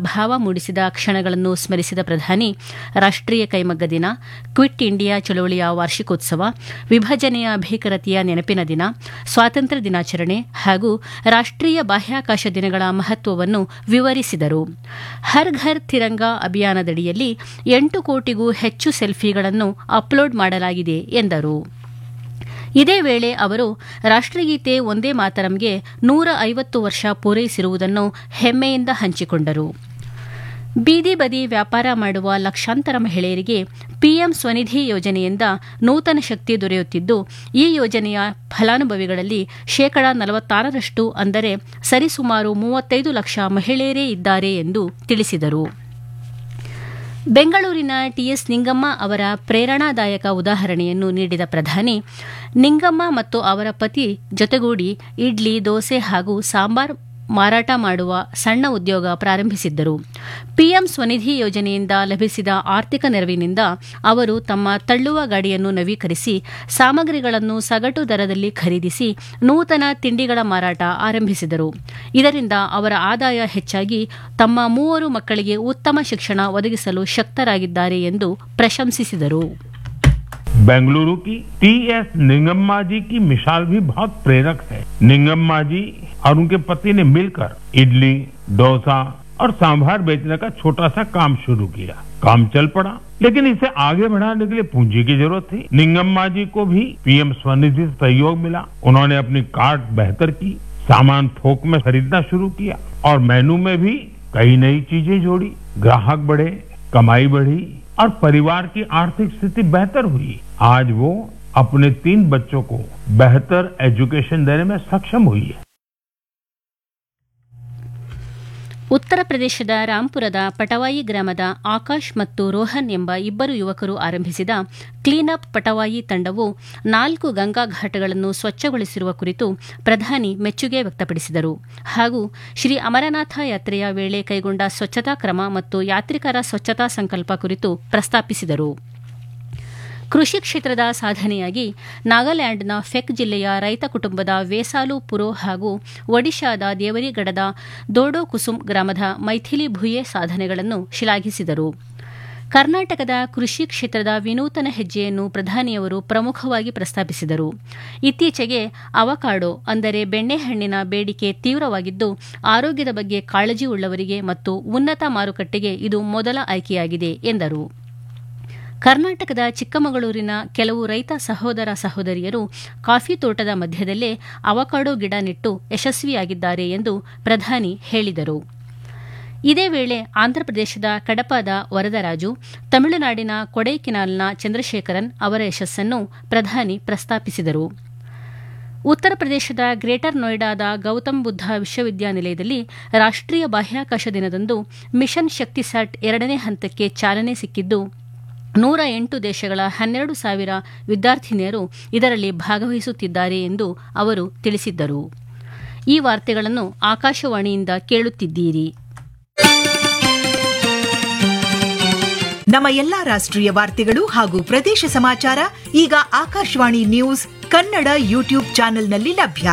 ಭಾವ ಮೂಡಿಸಿದ ಕ್ಷಣಗಳನ್ನು ಸ್ಮರಿಸಿದ ಪ್ರಧಾನಿ ರಾಷ್ಟೀಯ ಕೈಮಗ್ಗ ದಿನ ಕ್ವಿಟ್ ಇಂಡಿಯಾ ಚಳವಳಿಯ ವಾರ್ಷಿಕೋತ್ಸವ ವಿಭಜನೆಯ ಭೀಕರತೆಯ ನೆನಪಿನ ದಿನ ಸ್ವಾತಂತ್ರ್ಯ ದಿನಾಚರಣೆ ಹಾಗೂ ರಾಷ್ಟೀಯ ಬಾಹ್ಯಾಕಾಶ ದಿನಗಳ ಮಹತ್ವವನ್ನು ವಿವರಿಸಿದರು ಹರ್ ಘರ್ ತಿರಂಗಾ ಅಭಿಯಾನದಡಿಯಲ್ಲಿ ಎಂಟು ಕೋಟಿಗೂ ಹೆಚ್ಚು ಸೆಲ್ಫಿಗಳನ್ನು ಅಪ್ಲೋಡ್ ಮಾಡಲಾಗಿದೆ ಎಂದರು ಇದೇ ವೇಳೆ ಅವರು ರಾಷ್ಟಗೀತೆ ಒಂದೇ ಮಾತರಂಗೆ ನೂರ ಐವತ್ತು ವರ್ಷ ಪೂರೈಸಿರುವುದನ್ನು ಹೆಮ್ಮೆಯಿಂದ ಹಂಚಿಕೊಂಡರು ಬೀದಿ ಬದಿ ವ್ಯಾಪಾರ ಮಾಡುವ ಲಕ್ಷಾಂತರ ಮಹಿಳೆಯರಿಗೆ ಪಿಎಂ ಸ್ವನಿಧಿ ಯೋಜನೆಯಿಂದ ನೂತನ ಶಕ್ತಿ ದೊರೆಯುತ್ತಿದ್ದು ಈ ಯೋಜನೆಯ ಫಲಾನುಭವಿಗಳಲ್ಲಿ ಶೇಕಡಾ ನಲವತ್ತಾರರಷ್ಟು ಅಂದರೆ ಸರಿಸುಮಾರು ಮೂವತ್ತೈದು ಲಕ್ಷ ಮಹಿಳೆಯರೇ ಇದ್ದಾರೆ ಎಂದು ತಿಳಿಸಿದರು ಬೆಂಗಳೂರಿನ ಟಿಎಸ್ ನಿಂಗಮ್ಮ ಅವರ ಪ್ರೇರಣಾದಾಯಕ ಉದಾಹರಣೆಯನ್ನು ನೀಡಿದ ಪ್ರಧಾನಿ ನಿಂಗಮ್ಮ ಮತ್ತು ಅವರ ಪತಿ ಜೊತೆಗೂಡಿ ಇಡ್ಲಿ ದೋಸೆ ಹಾಗೂ ಸಾಂಬಾರ್ ಮಾರಾಟ ಮಾಡುವ ಸಣ್ಣ ಉದ್ಯೋಗ ಪ್ರಾರಂಭಿಸಿದ್ದರು ಪಿಎಂ ಸ್ವನಿಧಿ ಯೋಜನೆಯಿಂದ ಲಭಿಸಿದ ಆರ್ಥಿಕ ನೆರವಿನಿಂದ ಅವರು ತಮ್ಮ ತಳ್ಳುವ ಗಾಡಿಯನ್ನು ನವೀಕರಿಸಿ ಸಾಮಗ್ರಿಗಳನ್ನು ಸಗಟು ದರದಲ್ಲಿ ಖರೀದಿಸಿ ನೂತನ ತಿಂಡಿಗಳ ಮಾರಾಟ ಆರಂಭಿಸಿದರು ಇದರಿಂದ ಅವರ ಆದಾಯ ಹೆಚ್ಚಾಗಿ ತಮ್ಮ ಮೂವರು ಮಕ್ಕಳಿಗೆ ಉತ್ತಮ ಶಿಕ್ಷಣ ಒದಗಿಸಲು ಶಕ್ತರಾಗಿದ್ದಾರೆ ಎಂದು ಪ್ರಶಂಸಿಸಿದರು बेंगलुरु की टीएस निंगम्मा जी की मिसाल भी बहुत प्रेरक है निंगम्मा जी और उनके पति ने मिलकर इडली डोसा और सांभर बेचने का छोटा सा काम शुरू किया काम चल पड़ा लेकिन इसे आगे बढ़ाने के लिए पूंजी की जरूरत थी निंगम्मा जी को भी पीएम स्वनिधि से सहयोग मिला उन्होंने अपनी कार्ट बेहतर की सामान थोक में खरीदना शुरू किया और मेनू में भी कई नई चीजें जोड़ी ग्राहक बढ़े कमाई बढ़ी और परिवार की आर्थिक स्थिति बेहतर हुई आज वो अपने तीन बच्चों को बेहतर एजुकेशन देने में सक्षम हुई है ಉತ್ತರ ಪ್ರದೇಶದ ರಾಂಪುರದ ಪಟವಾಯಿ ಗ್ರಾಮದ ಆಕಾಶ್ ಮತ್ತು ರೋಹನ್ ಎಂಬ ಇಬ್ಬರು ಯುವಕರು ಆರಂಭಿಸಿದ ಕ್ಲೀನ್ಅಪ್ ಪಟವಾಯಿ ತಂಡವು ನಾಲ್ಕು ಗಂಗಾ ಘಾಟಗಳನ್ನು ಸ್ವಚ್ಛಗೊಳಿಸಿರುವ ಕುರಿತು ಪ್ರಧಾನಿ ಮೆಚ್ಚುಗೆ ವ್ಯಕ್ತಪಡಿಸಿದರು ಹಾಗೂ ಶ್ರೀ ಅಮರನಾಥ ಯಾತ್ರೆಯ ವೇಳೆ ಕೈಗೊಂಡ ಸ್ವಚ್ಛತಾ ಕ್ರಮ ಮತ್ತು ಯಾತ್ರಿಕರ ಸ್ವಚ್ಛತಾ ಸಂಕಲ್ಪ ಕುರಿತು ಪ್ರಸ್ತಾಪಿಸಿದರು ಕೃಷಿ ಕ್ಷೇತ್ರದ ಸಾಧನೆಯಾಗಿ ನಾಗಾಲ್ಯಾಂಡ್ನ ಫೆಕ್ ಜಿಲ್ಲೆಯ ರೈತ ಕುಟುಂಬದ ವೇಸಾಲು ಪುರೋ ಹಾಗೂ ಒಡಿಶಾದ ದೇವರಿಗಡದ ದೋಡೋ ಕುಸುಮ್ ಗ್ರಾಮದ ಮೈಥಿಲಿ ಭುಯೆ ಸಾಧನೆಗಳನ್ನು ಶ್ಲಾಘಿಸಿದರು ಕರ್ನಾಟಕದ ಕೃಷಿ ಕ್ಷೇತ್ರದ ವಿನೂತನ ಹೆಜ್ಜೆಯನ್ನು ಪ್ರಧಾನಿಯವರು ಪ್ರಮುಖವಾಗಿ ಪ್ರಸ್ತಾಪಿಸಿದರು ಇತ್ತೀಚೆಗೆ ಅವಕಾಡೋ ಅಂದರೆ ಬೆಣ್ಣೆಹಣ್ಣಿನ ಬೇಡಿಕೆ ತೀವ್ರವಾಗಿದ್ದು ಆರೋಗ್ಯದ ಬಗ್ಗೆ ಕಾಳಜಿ ಉಳ್ಳವರಿಗೆ ಮತ್ತು ಉನ್ನತ ಮಾರುಕಟ್ಟೆಗೆ ಇದು ಮೊದಲ ಆಯ್ಕೆಯಾಗಿದೆ ಎಂದರು ಕರ್ನಾಟಕದ ಚಿಕ್ಕಮಗಳೂರಿನ ಕೆಲವು ರೈತ ಸಹೋದರ ಸಹೋದರಿಯರು ಕಾಫಿ ತೋಟದ ಮಧ್ಯದಲ್ಲೇ ಅವಕಾಡೋ ಗಿಡ ನೆಟ್ಟು ಯಶಸ್ವಿಯಾಗಿದ್ದಾರೆ ಎಂದು ಪ್ರಧಾನಿ ಹೇಳಿದರು ಇದೇ ವೇಳೆ ಆಂಧ್ರಪ್ರದೇಶದ ಕಡಪದ ವರದರಾಜು ತಮಿಳುನಾಡಿನ ಕೊಡೈಕೆನಾಲ್ನ ಚಂದ್ರಶೇಖರನ್ ಅವರ ಯಶಸ್ಸನ್ನು ಪ್ರಧಾನಿ ಪ್ರಸ್ತಾಪಿಸಿದರು ಉತ್ತರ ಪ್ರದೇಶದ ಗ್ರೇಟರ್ ನೋಯ್ಡಾದ ಗೌತಮ್ ಬುದ್ಧ ವಿಶ್ವವಿದ್ಯಾನಿಲಯದಲ್ಲಿ ರಾಷ್ಟೀಯ ಬಾಹ್ಯಾಕಾಶ ದಿನದಂದು ಮಿಷನ್ ಶಕ್ತಿಸ್ಯಾಟ್ ಎರಡನೇ ಹಂತಕ್ಕೆ ಚಾಲನೆ ಸಿಕ್ಕಿದ್ದು ನೂರ ಎಂಟು ದೇಶಗಳ ಹನ್ನೆರಡು ಸಾವಿರ ವಿದ್ಯಾರ್ಥಿನಿಯರು ಇದರಲ್ಲಿ ಭಾಗವಹಿಸುತ್ತಿದ್ದಾರೆ ಎಂದು ಅವರು ತಿಳಿಸಿದ್ದರು ಈ ವಾರ್ತೆಗಳನ್ನು ಆಕಾಶವಾಣಿಯಿಂದ ಕೇಳುತ್ತಿದ್ದೀರಿ ನಮ್ಮ ಎಲ್ಲಾ ರಾಷ್ಟ್ರೀಯ ವಾರ್ತೆಗಳು ಹಾಗೂ ಪ್ರದೇಶ ಸಮಾಚಾರ ಈಗ ಆಕಾಶವಾಣಿ ನ್ಯೂಸ್ ಕನ್ನಡ ಯೂಟ್ಯೂಬ್ ಚಾನೆಲ್ನಲ್ಲಿ ಲಭ್ಯ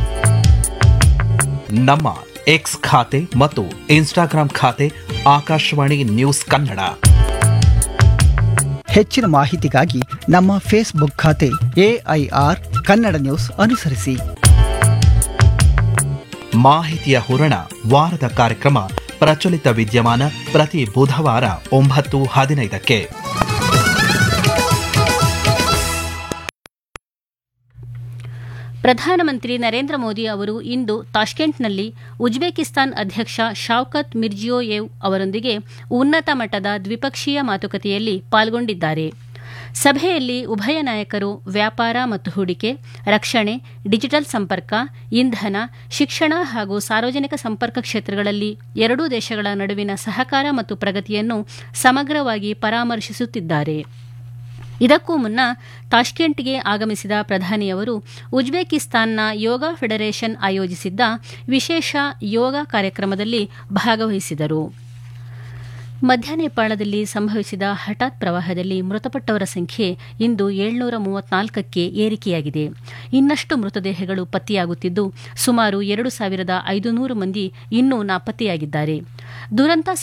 ನಮ್ಮ ಎಕ್ಸ್ ಖಾತೆ ಮತ್ತು ಇನ್ಸ್ಟಾಗ್ರಾಂ ಖಾತೆ ಆಕಾಶವಾಣಿ ನ್ಯೂಸ್ ಕನ್ನಡ ಹೆಚ್ಚಿನ ಮಾಹಿತಿಗಾಗಿ ನಮ್ಮ ಫೇಸ್ಬುಕ್ ಖಾತೆ ಎಐಆರ್ ಕನ್ನಡ ನ್ಯೂಸ್ ಅನುಸರಿಸಿ ಮಾಹಿತಿಯ ಹೂರಣ ವಾರದ ಕಾರ್ಯಕ್ರಮ ಪ್ರಚಲಿತ ವಿದ್ಯಮಾನ ಪ್ರತಿ ಬುಧವಾರ ಒಂಬತ್ತು ಹದಿನೈದಕ್ಕೆ ಪ್ರಧಾನಮಂತ್ರಿ ನರೇಂದ್ರ ಮೋದಿ ಅವರು ಇಂದು ತಾಷ್ಕೆಂಟ್ನಲ್ಲಿ ಉಜ್ಬೇಕಿಸ್ತಾನ್ ಅಧ್ಯಕ್ಷ ಶಾವ್ಕತ್ ಮಿರ್ಜಿಯೋಯೆವ್ ಅವರೊಂದಿಗೆ ಉನ್ನತ ಮಟ್ಟದ ದ್ವಿಪಕ್ಷೀಯ ಮಾತುಕತೆಯಲ್ಲಿ ಪಾಲ್ಗೊಂಡಿದ್ದಾರೆ ಸಭೆಯಲ್ಲಿ ಉಭಯ ನಾಯಕರು ವ್ಯಾಪಾರ ಮತ್ತು ಹೂಡಿಕೆ ರಕ್ಷಣೆ ಡಿಜಿಟಲ್ ಸಂಪರ್ಕ ಇಂಧನ ಶಿಕ್ಷಣ ಹಾಗೂ ಸಾರ್ವಜನಿಕ ಸಂಪರ್ಕ ಕ್ಷೇತ್ರಗಳಲ್ಲಿ ಎರಡೂ ದೇಶಗಳ ನಡುವಿನ ಸಹಕಾರ ಮತ್ತು ಪ್ರಗತಿಯನ್ನು ಸಮಗ್ರವಾಗಿ ಪರಾಮರ್ಶಿಸುತ್ತಿದ್ದಾರೆ ಇದಕ್ಕೂ ಮುನ್ನ ತಾಷ್ಕೆಂಟ್ಗೆ ಆಗಮಿಸಿದ ಪ್ರಧಾನಿಯವರು ಉಜ್ಬೇಕಿಸ್ತಾನ್ನ ಯೋಗ ಫೆಡರೇಷನ್ ಆಯೋಜಿಸಿದ್ದ ವಿಶೇಷ ಯೋಗ ಕಾರ್ಯಕ್ರಮದಲ್ಲಿ ಭಾಗವಹಿಸಿದರು ಮಧ್ಯ ನೇಪಾಳದಲ್ಲಿ ಸಂಭವಿಸಿದ ಹಠಾತ್ ಪ್ರವಾಹದಲ್ಲಿ ಮೃತಪಟ್ಟವರ ಸಂಖ್ಯೆ ಇಂದು ಏಳ್ನೂರ ಮೂವತ್ನಾಲ್ಕಕ್ಕೆ ಏರಿಕೆಯಾಗಿದೆ ಇನ್ನಷ್ಟು ಮೃತದೇಹಗಳು ಪತ್ತೆಯಾಗುತ್ತಿದ್ದು ಸುಮಾರು ಎರಡು ಸಾವಿರದ ಐದುನೂರು ಮಂದಿ ಇನ್ನೂ ನಾಪತ್ತೆಯಾಗಿದ್ದಾರೆ ದುರಂತ